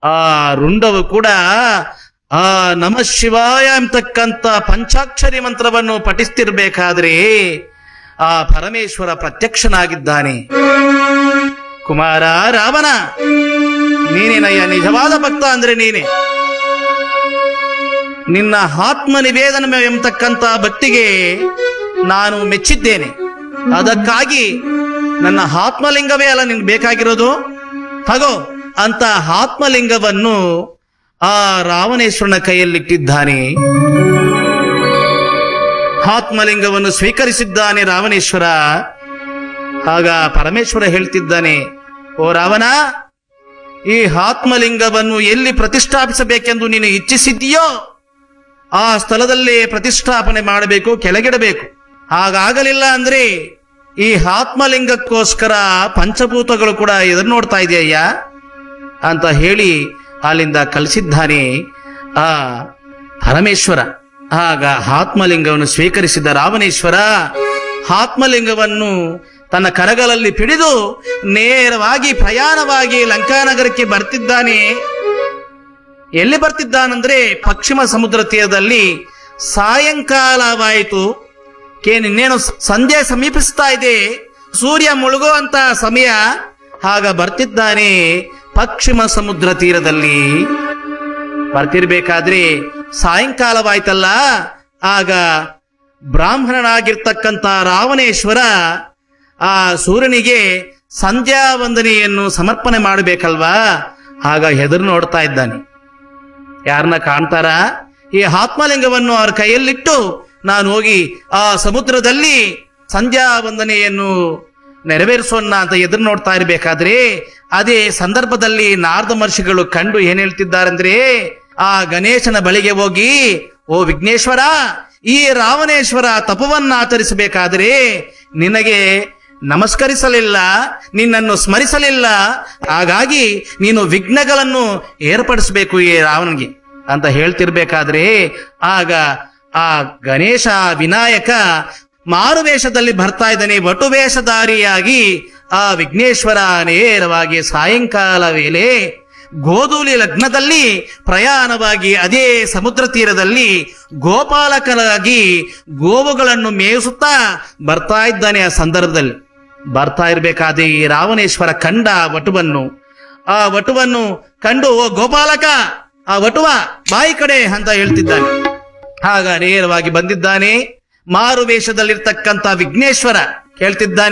ಆ ರುಂಡವು ಕೂಡ ಆ ನಮ ಶಿವಾಯ ಅಂತಕ್ಕಂಥ ಪಂಚಾಕ್ಷರಿ ಮಂತ್ರವನ್ನು ಪಠಿಸ್ತಿರ್ಬೇಕಾದ್ರೆ ಆ ಪರಮೇಶ್ವರ ಪ್ರತ್ಯಕ್ಷನಾಗಿದ್ದಾನೆ ಕುಮಾರ ರಾವಣ ನೀನೇನಯ್ಯ ನಿಜವಾದ ಭಕ್ತ ಅಂದ್ರೆ ನೀನೆ ನಿನ್ನ ಆತ್ಮ ನಿವೇದನ ಎಂಬತಕ್ಕಂಥ ಭಕ್ತಿಗೆ ನಾನು ಮೆಚ್ಚಿದ್ದೇನೆ ಅದಕ್ಕಾಗಿ ನನ್ನ ಆತ್ಮಲಿಂಗವೇ ಅಲ್ಲ ನಿನ್ಗೆ ಬೇಕಾಗಿರೋದು ಹಾಗೋ ಅಂತ ಆತ್ಮಲಿಂಗವನ್ನು ಆ ರಾವಣೇಶ್ವರನ ಕೈಯಲ್ಲಿಟ್ಟಿದ್ದಾನೆ ಆತ್ಮಲಿಂಗವನ್ನು ಸ್ವೀಕರಿಸಿದ್ದಾನೆ ರಾವಣೇಶ್ವರ ಆಗ ಪರಮೇಶ್ವರ ಹೇಳ್ತಿದ್ದಾನೆ ಓ ರಾವಣ ಈ ಆತ್ಮಲಿಂಗವನ್ನು ಎಲ್ಲಿ ಪ್ರತಿಷ್ಠಾಪಿಸಬೇಕೆಂದು ನೀನು ಇಚ್ಛಿಸಿದ್ದೀಯೋ ಆ ಸ್ಥಳದಲ್ಲಿ ಪ್ರತಿಷ್ಠಾಪನೆ ಮಾಡಬೇಕು ಕೆಳಗಿಡಬೇಕು ಹಾಗಾಗಲಿಲ್ಲ ಅಂದ್ರೆ ಈ ಆತ್ಮಲಿಂಗಕ್ಕೋಸ್ಕರ ಪಂಚಭೂತಗಳು ಕೂಡ ಎದುರು ನೋಡ್ತಾ ಇದೆಯಯ್ಯ ಅಂತ ಹೇಳಿ ಅಲ್ಲಿಂದ ಕಲಿಸಿದ್ದಾನೆ ಆ ಪರಮೇಶ್ವರ ಆಗ ಆತ್ಮಲಿಂಗವನ್ನು ಸ್ವೀಕರಿಸಿದ ರಾವಣೇಶ್ವರ ಆತ್ಮಲಿಂಗವನ್ನು ತನ್ನ ಕರಗಳಲ್ಲಿ ಪಿಡಿದು ನೇರವಾಗಿ ಪ್ರಯಾಣವಾಗಿ ಲಂಕಾನಗರಕ್ಕೆ ಬರ್ತಿದ್ದಾನೆ ಎಲ್ಲಿ ಬರ್ತಿದ್ದಾನಂದ್ರೆ ಪಶ್ಚಿಮ ಸಮುದ್ರ ತೀರದಲ್ಲಿ ಸಾಯಂಕಾಲವಾಯಿತು ಕೇನ್ ಇನ್ನೇನು ಸ- ಸಂಧ್ಯೆ ಸಮೀಪಿಸ್ತಾ ಇದೆ ಸೂರ್ಯ ಮುಳುಗುವಂತ ಸಮಯ ಆಗ ಬರ್ತಿದ್ದಾನೆ ಪಶ್ಚಿಮ ಸಮುದ್ರ ತೀರದಲ್ಲಿ ಬರ್ತಿರ್ಬೇಕಾದ್ರೆ ಸಾಯಂಕಾಲವಾಯ್ತಲ್ಲ ಆಗ ಬ್ರಾಹ್ಮಣನಾಗಿರ್ತಕ್ಕಂಥ ರಾವಣೇಶ್ವರ ಆ ಸೂರ್ಯನಿಗೆ ಸಂಧ್ಯಾ ವಂದನೆಯನ್ನು ಸಮರ್ಪಣೆ ಮಾಡಬೇಕಲ್ವಾ ಆಗ ಹೆದರು ನೋಡ್ತಾ ಇದ್ದಾನೆ ಯಾರನ್ನ ಕಾಣ್ತಾರ ಈ ಆತ್ಮಲಿಂಗವನ್ನು ಅವ್ರ ಕೈಯಲ್ಲಿಟ್ಟು ನಾನು ಹೋಗಿ ಆ ಸಮುದ್ರದಲ್ಲಿ ಸಂಧ್ಯಾ ವಂದನೆಯನ್ನು ನೆರವೇರಿಸೋಣ ಅಂತ ಎದುರು ನೋಡ್ತಾ ಇರಬೇಕಾದ್ರೆ ಅದೇ ಸಂದರ್ಭದಲ್ಲಿ ನಾರದ ಮಹರ್ಷಿಗಳು ಕಂಡು ಏನ್ ಹೇಳ್ತಿದ್ದಾರಂದ್ರೆ ಆ ಗಣೇಶನ ಬಳಿಗೆ ಹೋಗಿ ಓ ವಿಘ್ನೇಶ್ವರ ಈ ರಾವಣೇಶ್ವರ ತಪವನ್ನ ಆಚರಿಸಬೇಕಾದ್ರೆ ನಿನಗೆ ನಮಸ್ಕರಿಸಲಿಲ್ಲ ನಿನ್ನನ್ನು ಸ್ಮರಿಸಲಿಲ್ಲ ಹಾಗಾಗಿ ನೀನು ವಿಘ್ನಗಳನ್ನು ಏರ್ಪಡಿಸಬೇಕು ಈ ರಾವಣನಿಗೆ ಅಂತ ಹೇಳ್ತಿರ್ಬೇಕಾದ್ರೆ ಆಗ ಆ ಗಣೇಶ ವಿನಾಯಕ ಮಾರುವೇಷದಲ್ಲಿ ಬರ್ತಾ ಇದ್ದಾನೆ ವಟು ವೇಷಧಾರಿಯಾಗಿ ಆ ವಿಘ್ನೇಶ್ವರ ನೇರವಾಗಿ ಸಾಯಂಕಾಲ ವೇಳೆ ಗೋಧೂಲಿ ಲಗ್ನದಲ್ಲಿ ಪ್ರಯಾಣವಾಗಿ ಅದೇ ಸಮುದ್ರ ತೀರದಲ್ಲಿ ಗೋಪಾಲಕರಾಗಿ ಗೋವುಗಳನ್ನು ಮೇಯಿಸುತ್ತಾ ಬರ್ತಾ ಇದ್ದಾನೆ ಆ ಸಂದರ್ಭದಲ್ಲಿ ಬರ್ತಾ ಇರ್ಬೇಕಾದ್ರೆ ಈ ರಾವಣೇಶ್ವರ ಕಂಡ ಆ ವಟುವನ್ನು ಆ ವಟುವನ್ನು ಕಂಡು ಓ ಗೋಪಾಲಕ ಆ ವಟುವ ಬಾಯಿ ಕಡೆ ಅಂತ ಹೇಳ್ತಿದ್ದಾನೆ ಆಗ ನೇರವಾಗಿ ಬಂದಿದ್ದಾನೆ ಮಾರು ವೇಷದಲ್ಲಿರ್ತಕ್ಕಂಥ ವಿಘ್ನೇಶ್ವರ ಕೇಳ್ತಿದ್ದಾನೆ